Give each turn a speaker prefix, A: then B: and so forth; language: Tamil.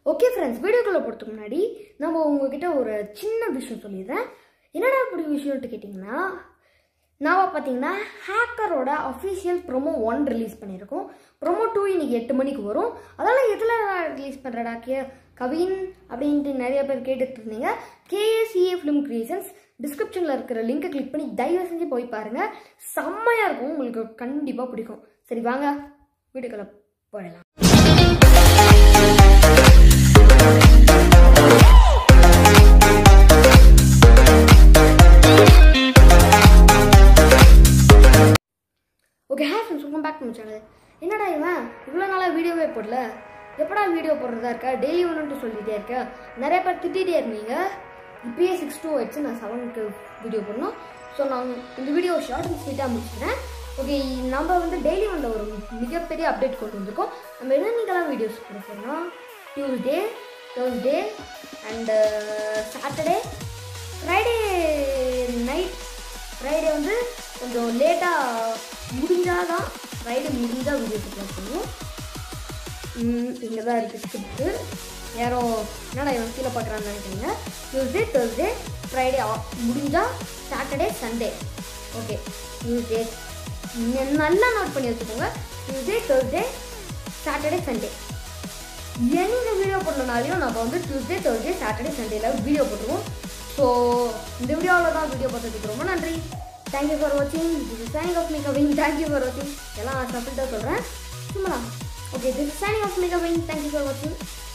A: ஓகே ஃப்ரெண்ட்ஸ் வீடியோக்குள்ளே போகிறதுக்கு முன்னாடி நம்ம உங்ககிட்ட ஒரு சின்ன விஷயம் சொல்லிடுறேன் என்னடா அப்படி விஷயம்ட்டு கேட்டிங்கன்னா நான் பார்த்தீங்கன்னா ஹேக்கரோட அஃபிஷியல் ப்ரோமோ ஒன் ரிலீஸ் பண்ணியிருக்கோம் ப்ரோமோ டூ இன்னைக்கு எட்டு மணிக்கு வரும் அதெல்லாம் எதில் ரிலீஸ் பண்ணுறடா கே கவின் அப்படின்ட்டு நிறைய பேர் கேட்டுட்டு இருந்தீங்க கேஏசிஏ ஃபிலிம் கிரியேஷன்ஸ் டிஸ்கிரிப்ஷனில் இருக்கிற லிங்கை கிளிக் பண்ணி தயவு செஞ்சு போய் பாருங்கள் செம்மையாக இருக்கும் உங்களுக்கு கண்டிப்பாக பிடிக்கும் சரி வாங்க வீட்டுக்குள்ள போயிடலாம் okay hey friends welcome back to channel என்னடா இவன் இவ்வளோ நாளாக வீடியோவே போடல எப்படா வீடியோ போடுறதா இருக்கா டெய்லி ஒன்றுட்டு சொல்லிகிட்டே இருக்க நிறைய பேர் திட்டிகிட்டே இருந்தீங்க இப்பயே சிக்ஸ் டூ வச்சு நான் செவனுக்கு வீடியோ போடணும் ஸோ நான் இந்த வீடியோ ஷார்ட் அண்ட் ஸ்வீட்டாக முடிச்சுக்கிறேன் ஓகே நம்ம வந்து டெய்லி வந்த ஒரு மிகப்பெரிய அப்டேட் கொண்டு வந்திருக்கோம் நம்ம என்னென்னக்கெல்லாம் வீடியோஸ் போட போகிறோம்னா Tuesday Thursday and Saturday Friday night Friday வந்து கொஞ்சம் லேட்டாக முடிஞ்சால் தான் ஃப்ரைடே முடிஞ்சால் வீடியோ போடலாம் பண்ணுவோம் இங்கே தான் இருக்குது ஸ்கிரிப்ட்டு யாரோ என்னடா இவன் கீழே பார்க்குறான்னு நினைக்கிறீங்க டியூஸ்டே தேர்ஸ்டே ஃப்ரைடே முடிஞ்சால் சாட்டர்டே சண்டே ஓகே டியூஸ்டே நல்லா நோட் பண்ணி வச்சுக்கோங்க டியூஸ்டே தேர்ஸ்டே சாட்டர்டே சண்டே எந்த வீடியோ போடலனாலையும் நம்ம வந்து டியூஸ்டே தேர்ஸ்டே சாட்டர்டே சண்டேல வீடியோ போட்டுருவோம் ஸோ இந்த வீடியோவில் தான் வீடியோ பார்த்ததுக்கு ரொம்ப நன்றி தேங்க்யூ ஃபார் வாட்சிங் திஸ் சைனிங் ஆஃப் மேக்கவிங் தேங்க்யூ ஃபார் வாட்சிங் எல்லாம் சப்பிட்டு தான் சொல்கிறேன் சும்மா ஓகே திஸ் சைனிங் ஆஃப் மேக்கவிங் தேங்க்யூ ஃபார் வாட்சிங்